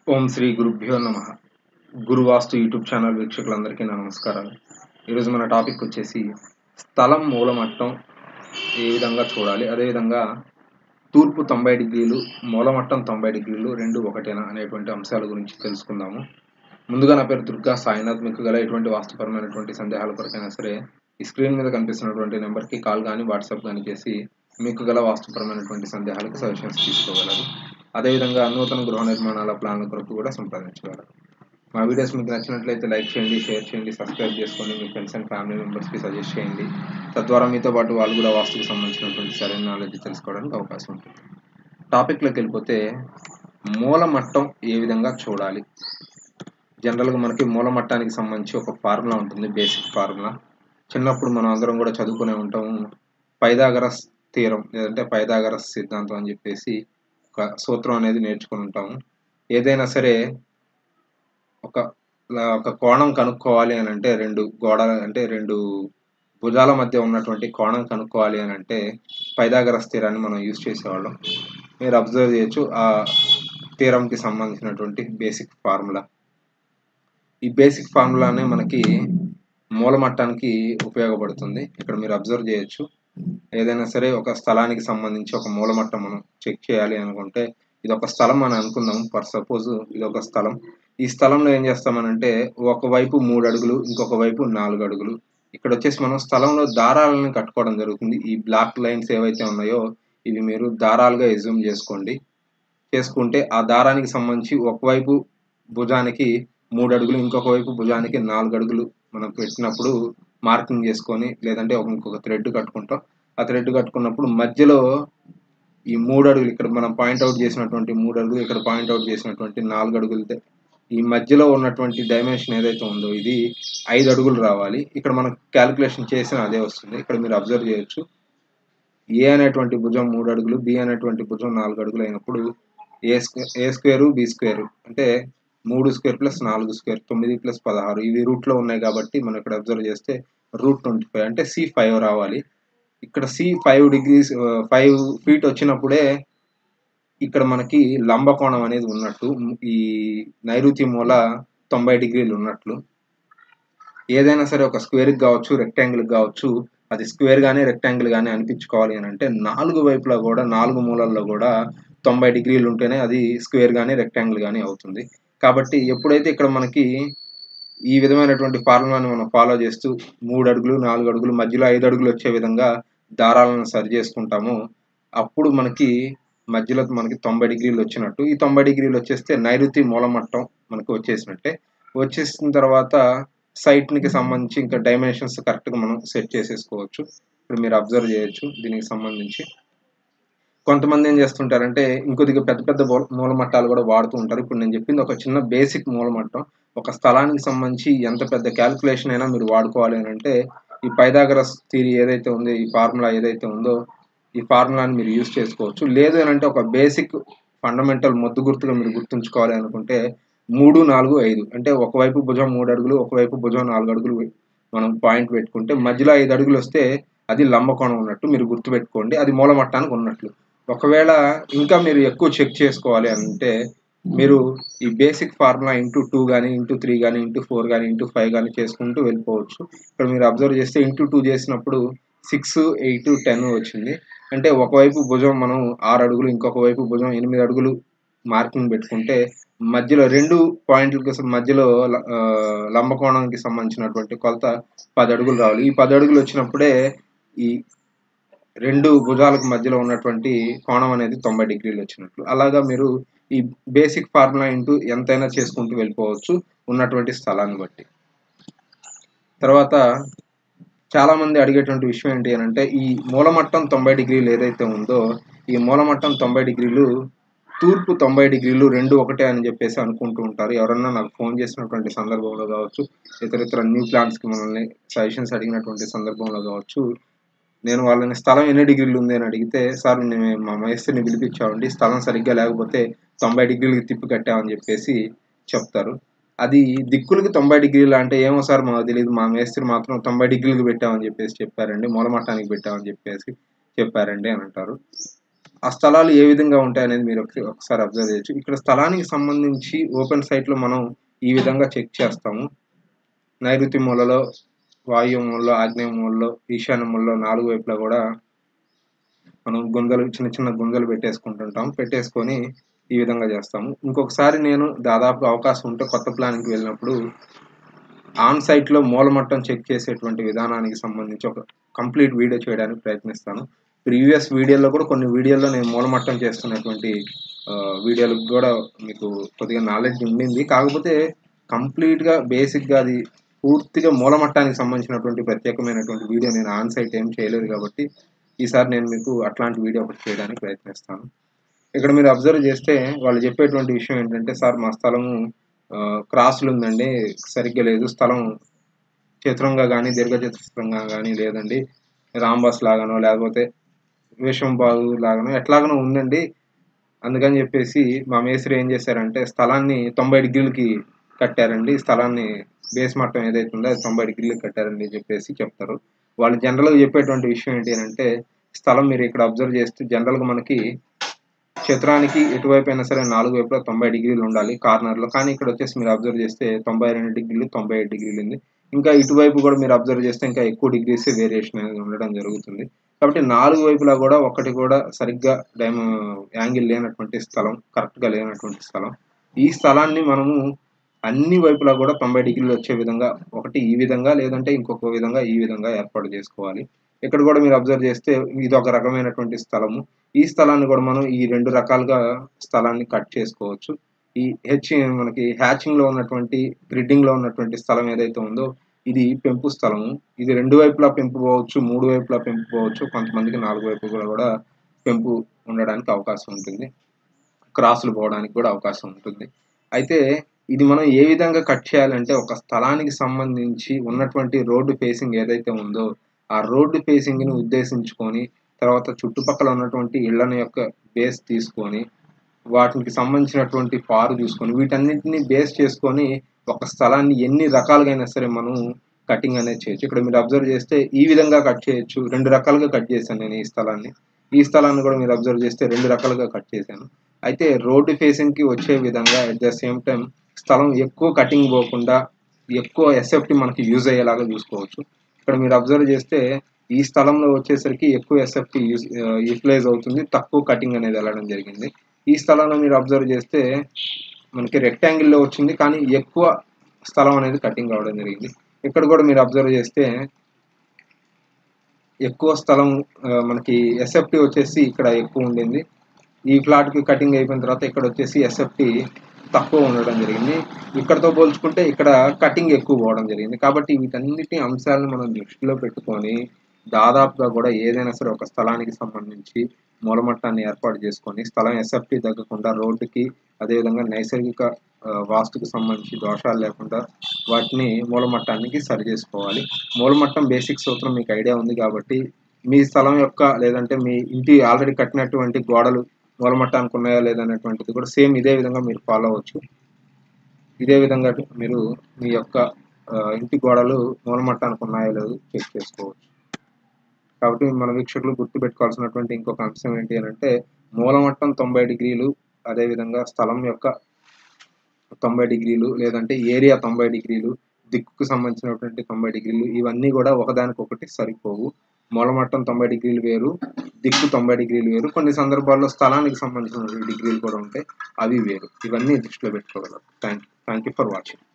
ఓం శ్రీ గురుభ్యో నమ గురువాస్తు YouTube channel వీక్షకులందరికీ నా నమస్కారాలు ఈరోజు మన టాపిక్ వచ్చేసి స్థలం మూలమట్టం ఏ విధంగా చూడాలి అదేవిధంగా తూర్పు తొంభై డిగ్రీలు మూలమట్టం తొంభై డిగ్రీలు రెండు ఒకటేనా అనేటువంటి అంశాల గురించి తెలుసుకుందాము ముందుగా నా పేరు దుర్గా సాయినాథ్ మీకు గల ఎటువంటి వాస్తుపరమైనటువంటి సందేహాల కొరకైనా సరే ఈ స్క్రీన్ మీద కనిపిస్తున్నటువంటి నెంబర్కి కాల్ కానీ వాట్సాప్ కానీ చేసి మీకు గల వాస్తుపరమైనటువంటి సందేహాలకు సజెషన్స్ తీసుకోగలరు అదేవిధంగా నూతన గృహ నిర్మాణాల ప్లాన్ల కొరకు కూడా సంప్రదించగలరు మా వీడియోస్ మీకు నచ్చినట్లయితే లైక్ చేయండి షేర్ చేయండి సబ్స్క్రైబ్ చేసుకోండి మీ ఫ్రెండ్స్ అండ్ ఫ్యామిలీ మెంబర్స్కి సజెస్ట్ చేయండి తద్వారా మీతో పాటు వాళ్ళు కూడా వాస్తుకు సంబంధించినటువంటి సరైన నాలెడ్జ్ తెలుసుకోవడానికి అవకాశం ఉంటుంది టాపిక్లోకి వెళ్ళిపోతే మూలమట్టం ఏ విధంగా చూడాలి జనరల్గా మనకి మూలమట్టానికి సంబంధించి ఒక ఫార్ములా ఉంటుంది బేసిక్ ఫార్ములా చిన్నప్పుడు మనం అందరం కూడా చదువుకునే ఉంటాము పైదాగరస్ తీరం లేదంటే పైదాగరస్ సిద్ధాంతం అని చెప్పేసి ఒక సూత్రం అనేది నేర్చుకుని ఉంటాము ఏదైనా సరే ఒక ఒక కోణం కనుక్కోవాలి అని అంటే రెండు గోడ అంటే రెండు భుజాల మధ్య ఉన్నటువంటి కోణం కనుక్కోవాలి అని అంటే పైదాగరస్ తీరాన్ని మనం యూజ్ చేసేవాళ్ళం మీరు అబ్జర్వ్ చేయొచ్చు ఆ తీరంకి సంబంధించినటువంటి బేసిక్ ఫార్ములా ఈ బేసిక్ ఫార్ములానే మనకి మూలమట్టానికి ఉపయోగపడుతుంది ఇక్కడ మీరు అబ్జర్వ్ చేయొచ్చు ఏదైనా సరే ఒక స్థలానికి సంబంధించి ఒక మూలమట్టం మనం చెక్ చేయాలి అనుకుంటే ఇది ఒక స్థలం అని అనుకుందాం ఫర్ సపోజ్ ఇది ఒక స్థలం ఈ స్థలంలో ఏం చేస్తామనంటే ఒకవైపు మూడు అడుగులు ఇంకొక వైపు నాలుగు అడుగులు ఇక్కడ వచ్చేసి మనం స్థలంలో దారాలను కట్టుకోవడం జరుగుతుంది ఈ బ్లాక్ లైన్స్ ఏవైతే ఉన్నాయో ఇవి మీరు దారాలుగా ఎజ్యూమ్ చేసుకోండి చేసుకుంటే ఆ దారానికి సంబంధించి ఒకవైపు భుజానికి మూడు అడుగులు ఇంకొక వైపు భుజానికి నాలుగు అడుగులు మనం పెట్టినప్పుడు మార్కింగ్ చేసుకొని లేదంటే ఇంకొక థ్రెడ్ కట్టుకుంటాం ఆ థ్రెడ్ కట్టుకున్నప్పుడు మధ్యలో ఈ మూడు అడుగులు ఇక్కడ మనం పాయింట్అవుట్ చేసినటువంటి మూడు అడుగులు ఇక్కడ పాయింట్అవుట్ చేసినటువంటి నాలుగు అడుగులు ఈ మధ్యలో ఉన్నటువంటి డైమెన్షన్ ఏదైతే ఉందో ఇది ఐదు అడుగులు రావాలి ఇక్కడ మనం క్యాలిక్యులేషన్ చేసిన అదే వస్తుంది ఇక్కడ మీరు అబ్జర్వ్ చేయొచ్చు ఏ అనేటువంటి భుజం మూడు అడుగులు బి అనేటువంటి భుజం నాలుగు అడుగులు అయినప్పుడు A square A square B square అంటే మూడు స్క్వేర్ ప్లస్ నాలుగు స్క్వేర్ తొమ్మిది ప్లస్ పదహారు ఇవి రూట్లో ఉన్నాయి కాబట్టి మనం ఇక్కడ అబ్జర్వ్ చేస్తే రూట్ ట్వంటీ ఫైవ్ అంటే సి ఫైవ్ రావాలి ఇక్కడ C five degrees five feet వచ్చినప్పుడే ఇక్కడ మనకి లంబకోణం అనేది ఉన్నట్టు ఈ నైరుతి మూల తొంభై డిగ్రీలు ఉన్నట్లు ఏదైనా సరే ఒక స్క్వేర్కి కావచ్చు రెక్టాంగిల్కి కావచ్చు అది స్క్వేర్ కానీ రెక్టాంగిల్ కానీ అనిపించుకోవాలి అని అంటే నాలుగు వైపులా కూడా నాలుగు మూలల్లో కూడా తొంభై డిగ్రీలు ఉంటేనే అది స్క్వేర్ కానీ రెక్టాంగిల్ కానీ అవుతుంది కాబట్టి ఎప్పుడైతే ఇక్కడ మనకి ఈ విధమైనటువంటి ఫార్ములాని మనం ఫాలో చేస్తూ మూడు అడుగులు నాలుగు అడుగులు మధ్యలో ఐదు అడుగులు వచ్చే విధంగా దారాలను సరి చేసుకుంటాము అప్పుడు మనకి మధ్యలో మనకి తొంభై డిగ్రీలు వచ్చినట్టు ఈ తొంభై డిగ్రీలు వచ్చేస్తే నైరుతి మూలమట్టం మనకు వచ్చేసినట్టే వచ్చేసిన తర్వాత సైట్నికి సంబంధించి ఇంకా డైమెన్షన్స్ కరెక్ట్గా మనం సెట్ చేసేసుకోవచ్చు ఇప్పుడు మీరు అబ్జర్వ్ చేయొచ్చు దీనికి సంబంధించి కొంతమంది ఏం చేస్తుంటారంటే ఇంకొద్దిగా పెద్ద పెద్ద మూలమట్టాలు కూడా వాడుతూ ఉంటారు ఇప్పుడు నేను చెప్పింది ఒక చిన్న బేసిక్ మూలమట్టం ఒక స్థలానికి సంబంధించి ఎంత పెద్ద క్యాలిక్యులేషన్ అయినా మీరు వాడుకోవాలి అని అంటే ఈ పైదాగరస్ థీరీ ఏదైతే ఉందో ఈ ఫార్ములా ఏదైతే ఉందో ఈ ఫార్ములాని మీరు యూజ్ చేసుకోవచ్చు లేదు అని అంటే ఒక బేసిక్ ఫండమెంటల్ మొద్దు గుర్తుగా మీరు గుర్తుంచుకోవాలి అనుకుంటే మూడు నాలుగు ఐదు అంటే ఒకవైపు భుజం మూడు అడుగులు ఒకవైపు భుజం నాలుగు అడుగులు మనం పాయింట్ పెట్టుకుంటే మధ్యలో ఐదు అడుగులు వస్తే అది లంబకోణం ఉన్నట్టు మీరు గుర్తుపెట్టుకోండి అది మూలమట్టానికి ఉన్నట్లు ఒకవేళ ఇంకా మీరు ఎక్కువ చెక్ చేసుకోవాలి అంటే మీరు ఈ బేసిక్ ఫార్ములా ఇంటూ టూ కానీ ఇంటూ త్రీ కానీ ఇంటూ ఫోర్ కానీ ఇంటూ ఫైవ్ కానీ చేసుకుంటూ వెళ్ళిపోవచ్చు ఇక్కడ మీరు అబ్జర్వ్ చేస్తే ఇంటూ టూ చేసినప్పుడు సిక్స్ ఎయిట్ టెన్ వచ్చింది అంటే ఒకవైపు భుజం మనం ఆరు అడుగులు ఇంకొక వైపు భుజం ఎనిమిది అడుగులు మార్కింగ్ పెట్టుకుంటే మధ్యలో రెండు పాయింట్లకు మధ్యలో లంబకోణానికి సంబంధించినటువంటి కొలత పది అడుగులు రావాలి ఈ పది అడుగులు వచ్చినప్పుడే ఈ రెండు భుజాలకు మధ్యలో ఉన్నటువంటి కోణం అనేది తొంభై డిగ్రీలు వచ్చినట్లు అలాగా మీరు ఈ బేసిక్ ఫార్ములా ఇంటూ ఎంతైనా చేసుకుంటూ వెళ్ళిపోవచ్చు ఉన్నటువంటి స్థలాన్ని బట్టి తర్వాత చాలా మంది అడిగేటువంటి విషయం ఏంటి అని అంటే ఈ మూలమట్టం తొంభై డిగ్రీలు ఏదైతే ఉందో ఈ మూలమట్టం తొంభై డిగ్రీలు తూర్పు తొంభై డిగ్రీలు రెండు ఒకటే అని చెప్పేసి అనుకుంటూ ఉంటారు ఎవరన్నా నాకు ఫోన్ చేసినటువంటి సందర్భంలో కావచ్చు ఇతర ఇతర న్యూ ప్లాన్స్కి మనల్ని సజెషన్స్ అడిగినటువంటి సందర్భంలో కావచ్చు నేను వాళ్ళని స్థలం ఎన్ని డిగ్రీలు ఉంది అని అడిగితే సార్ నేను మా మేస్త్రిని పిలిపించామండి స్థలం సరిగ్గా లేకపోతే తొంభై డిగ్రీలకి తిప్పి కట్టామని చెప్పేసి చెప్తారు అది దిక్కులకి తొంభై డిగ్రీలు అంటే ఏమో సార్ మాకు తెలియదు మా మేస్త్రి మాత్రం తొంభై డిగ్రీలకు పెట్టామని చెప్పేసి చెప్పారండి మూలమట్టానికి పెట్టామని చెప్పేసి చెప్పారండి అని అంటారు ఆ స్థలాలు ఏ విధంగా ఉంటాయనేది మీరు ఒకసారి ఒకసారి అబ్జర్వ్ చేయొచ్చు ఇక్కడ స్థలానికి సంబంధించి ఓపెన్ సైట్లో మనం ఈ విధంగా చెక్ చేస్తాము నైరుతి మూలలో వాయు మూలలో ఆగ్నేయ మూలలో ఈశాన్య మూలలో నాలుగు వైపులా కూడా మనం గుంజలు చిన్న చిన్న గుంజలు పెట్టేసుకుంటుంటాం పెట్టేసుకొని ఈ విధంగా చేస్తాము ఇంకొకసారి నేను దాదాపు అవకాశం ఉంటే కొత్త ప్లాన్కి వెళ్ళినప్పుడు ఆన్ సైట్లో మూలమట్టం చెక్ చేసేటువంటి విధానానికి సంబంధించి ఒక కంప్లీట్ వీడియో చేయడానికి ప్రయత్నిస్తాను ప్రీవియస్ వీడియోలో కూడా కొన్ని వీడియోల్లో నేను మూలమట్టం చేస్తున్నటువంటి వీడియోలకు కూడా మీకు కొద్దిగా నాలెడ్జ్ ఉండింది కాకపోతే కంప్లీట్గా బేసిక్గా అది పూర్తిగా మూలమట్టానికి సంబంధించినటువంటి ప్రత్యేకమైనటువంటి వీడియో నేను ఆన్ సైట్ ఏం చేయలేదు కాబట్టి ఈసారి నేను మీకు అట్లాంటి వీడియో ఒకటి చేయడానికి ప్రయత్నిస్తాను ఇక్కడ మీరు అబ్జర్వ్ చేస్తే వాళ్ళు చెప్పేటువంటి విషయం ఏంటంటే సార్ మా స్థలము క్రాసులు ఉందండి సరిగ్గా లేదు స్థలం చతురంగా కానీ దీర్ఘచతురంగా కానీ లేదండి రాంబాస్ లాగానో లేకపోతే విషం బాగు లాగానో ఎట్లాగనో ఉందండి అందుకని చెప్పేసి మా మేస్త్రి ఏం చేశారంటే స్థలాన్ని తొంభై డిగ్రీలకి కట్టారండి స్థలాన్ని బేస్ మట్టం ఏదైతే ఉందో అది తొంభై డిగ్రీలకు కట్టారండి చెప్పేసి చెప్తారు వాళ్ళు జనరల్గా చెప్పేటువంటి విషయం ఏంటి అంటే స్థలం మీరు ఇక్కడ అబ్జర్వ్ చేస్తే జనరల్గా మనకి చతురానికి ఎటువైపు అయినా సరే నాలుగు వైపులా తొంభై డిగ్రీలు ఉండాలి కార్నర్లో కానీ ఇక్కడ వచ్చేసి మీరు అబ్జర్వ్ చేస్తే తొంభై రెండు డిగ్రీలు తొంభై ఐదు డిగ్రీలు ఉంది ఇంకా ఇటువైపు కూడా మీరు అబ్జర్వ్ చేస్తే ఇంకా ఎక్కువ డిగ్రీస్ వేరియేషన్ అనేది ఉండడం జరుగుతుంది కాబట్టి నాలుగు వైపులా కూడా ఒకటి కూడా సరిగ్గా డైమ యాంగిల్ లేనటువంటి స్థలం కరెక్ట్గా లేనటువంటి స్థలం ఈ స్థలాన్ని మనము అన్ని వైపులా కూడా తొంభై డిగ్రీలు వచ్చే విధంగా ఒకటి ఈ విధంగా లేదంటే ఇంకొక విధంగా ఈ విధంగా ఏర్పాటు చేసుకోవాలి ఇక్కడ కూడా మీరు అబ్జర్వ్ చేస్తే ఇది ఒక రకమైనటువంటి స్థలము ఈ స్థలాన్ని కూడా మనం ఈ రెండు రకాలుగా స్థలాన్ని కట్ చేసుకోవచ్చు ఈ హెచ్ మనకి హ్యాచింగ్ లో ఉన్నటువంటి గ్రిడ్డింగ్ లో ఉన్నటువంటి స్థలం ఏదైతే ఉందో ఇది పెంపు స్థలము ఇది రెండు వైపులా పెంపు పోవచ్చు మూడు వైపులా పెంపు పోవచ్చు కొంతమందికి నాలుగు వైపులా కూడా పెంపు ఉండడానికి అవకాశం ఉంటుంది క్రాసులు పోవడానికి కూడా అవకాశం ఉంటుంది అయితే ఇది మనం ఏ విధంగా కట్ చేయాలంటే ఒక స్థలానికి సంబంధించి ఉన్నటువంటి రోడ్డు ఫేసింగ్ ఏదైతే ఉందో ఆ రోడ్డు ఫేసింగ్ని ఉద్దేశించుకొని తర్వాత చుట్టుపక్కల ఉన్నటువంటి ఇళ్లను యొక్క బేస్ తీసుకొని వాటికి సంబంధించినటువంటి పారు చూసుకొని వీటన్నిటిని బేస్ చేసుకొని ఒక స్థలాన్ని ఎన్ని రకాలుగా అయినా సరే మనం కటింగ్ అనేది చేయొచ్చు ఇక్కడ మీరు అబ్జర్వ్ చేస్తే ఈ విధంగా కట్ చేయొచ్చు రెండు రకాలుగా కట్ చేశాను నేను ఈ స్థలాన్ని ఈ స్థలాన్ని కూడా మీరు అబ్జర్వ్ చేస్తే రెండు రకాలుగా కట్ చేశాను అయితే రోడ్డు ఫేసింగ్కి వచ్చే విధంగా అట్ ద సేమ్ టైం స్థలం ఎక్కువ కటింగ్ పోకుండా ఎక్కువ ఎస్ఎఫ్టీ మనకి యూజ్ అయ్యేలాగా చూసుకోవచ్చు ఇక్కడ మీరు అబ్జర్వ్ చేస్తే ఈ స్థలంలో వచ్చేసరికి ఎక్కువ ఎస్ఎఫ్టీ యూజ్ యూటిలైజ్ అవుతుంది తక్కువ కటింగ్ అనేది వెళ్ళడం జరిగింది ఈ స్థలంలో మీరు అబ్జర్వ్ చేస్తే మనకి రెక్టాంగిల్లో వచ్చింది కానీ ఎక్కువ స్థలం అనేది కటింగ్ అవడం జరిగింది ఇక్కడ కూడా మీరు అబ్జర్వ్ చేస్తే ఎక్కువ స్థలం మనకి ఎస్ఎఫ్టీ వచ్చేసి ఇక్కడ ఎక్కువ ఉండింది ఈ ఫ్లాట్కి కటింగ్ అయిపోయిన తర్వాత ఇక్కడ వచ్చేసి ఎస్ఎఫ్టీ తక్కువ ఉండడం జరిగింది ఇక్కడతో పోల్చుకుంటే ఇక్కడ కటింగ్ ఎక్కువ పోవడం జరిగింది కాబట్టి వీటన్నిటి అంశాలను మనం దృష్టిలో పెట్టుకొని దాదాపుగా కూడా ఏదైనా సరే ఒక స్థలానికి సంబంధించి మూలమట్టాన్ని ఏర్పాటు చేసుకొని స్థలం ఎస్ఎఫ్టీ తగ్గకుండా రోడ్డుకి అదేవిధంగా నైసర్గిక వాస్తుకు సంబంధించి దోషాలు లేకుండా వాటిని మూలమట్టానికి సరి చేసుకోవాలి మూలమట్టం బేసిక్ సూత్రం మీకు ఐడియా ఉంది కాబట్టి మీ స్థలం యొక్క లేదంటే మీ ఇంటి ఆల్రెడీ కట్టినటువంటి గోడలు మూలమట్టానికి ఉన్నాయా లేదనేటువంటిది కూడా సేమ్ ఇదే విధంగా మీరు ఫాలో అవ్వచ్చు ఇదే విధంగా మీరు మీ యొక్క ఇంటి గోడలు మూలమట్టానికి ఉన్నాయో లేదో చెక్ చేసుకోవచ్చు కాబట్టి మన వీక్షకులు గుర్తుపెట్టుకోవాల్సినటువంటి ఇంకొక అంశం ఏంటి అని అంటే మూలమట్టం తొంభై డిగ్రీలు అదేవిధంగా స్థలం యొక్క తొంభై డిగ్రీలు లేదంటే ఏరియా తొంభై డిగ్రీలు దిక్కుకు సంబంధించినటువంటి తొంభై డిగ్రీలు ఇవన్నీ కూడా ఒకదానికొకటి సరిపోవు మూలమట్టం తొంభై డిగ్రీలు వేరు దిక్కు తొంభై డిగ్రీలు వేరు కొన్ని సందర్భాల్లో స్థలానికి సంబంధించిన డిగ్రీలు కూడా ఉంటాయి అవి వేరు ఇవన్నీ దృష్టిలో పెట్టుకోగలరు thank you thank you for watching